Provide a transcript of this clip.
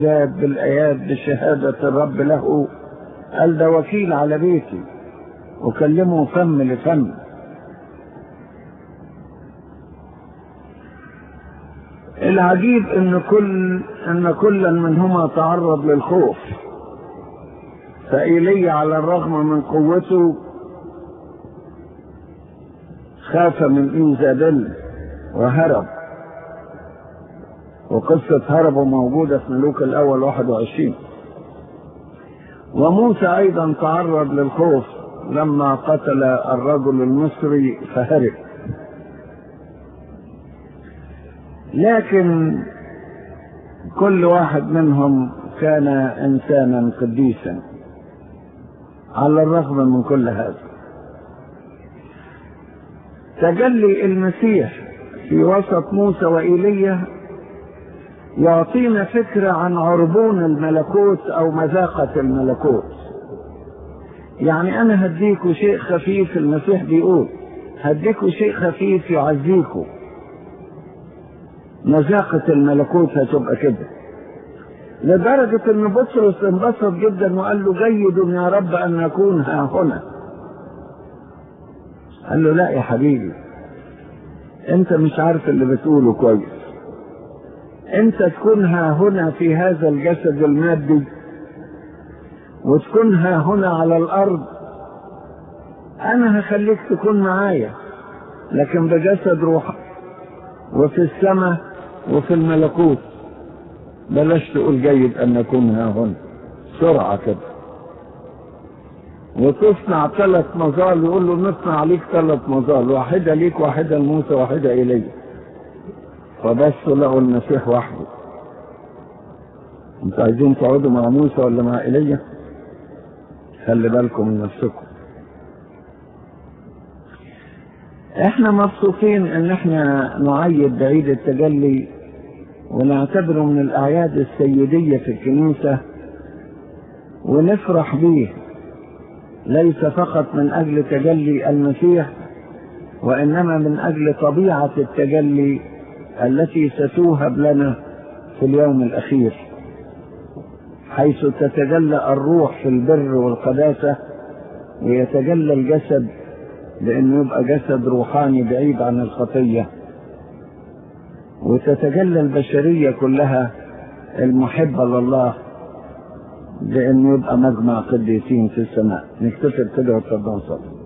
جاب بالآيات بشهادة الرب له قال ده وكيل على بيتي وكلمه فم لفم العجيب ان كل ان كلا منهما تعرض للخوف فإيلي على الرغم من قوته خاف من إيزابيل وهرب وقصة هربه موجودة في ملوك الأول 21 وموسى أيضا تعرض للخوف لما قتل الرجل المصري فهرب لكن كل واحد منهم كان إنسانا قديسا على الرغم من كل هذا تجلي المسيح في وسط موسى وإيليا يعطينا فكرة عن عربون الملكوت أو مذاقة الملكوت يعني أنا هديكوا شيء خفيف المسيح بيقول هديكوا شيء خفيف يعزيكوا مذاقة الملكوت هتبقى كده لدرجة ان بطرس انبسط جدا وقال له جيد يا رب ان نكون ها هنا قال له لا يا حبيبي انت مش عارف اللي بتقوله كويس انت تكون ها هنا في هذا الجسد المادي وتكون ها هنا على الارض انا هخليك تكون معايا لكن بجسد روحك وفي السماء وفي الملكوت بلاش تقول جيد ان نكون ها هنا سرعة كده وتصنع ثلاث مظال يقول له نصنع عليك ثلاث مظال واحدة ليك واحدة لموسى واحدة إلي فبصوا لقوا المسيح وحده انتوا عايزين تقعدوا مع موسى ولا مع ايليا خلي بالكم من نفسكم احنا مبسوطين ان احنا نعيد بعيد التجلي ونعتبره من الاعياد السيدية في الكنيسة ونفرح به ليس فقط من اجل تجلي المسيح وانما من اجل طبيعة التجلي التي ستوهب لنا في اليوم الاخير حيث تتجلى الروح في البر والقداسة ويتجلى الجسد لانه يبقى جسد روحاني بعيد عن الخطية وتتجلى البشرية كلها المحبة لله لانه يبقى مجمع قديسين في السماء نكتفر كده وتفضل صلي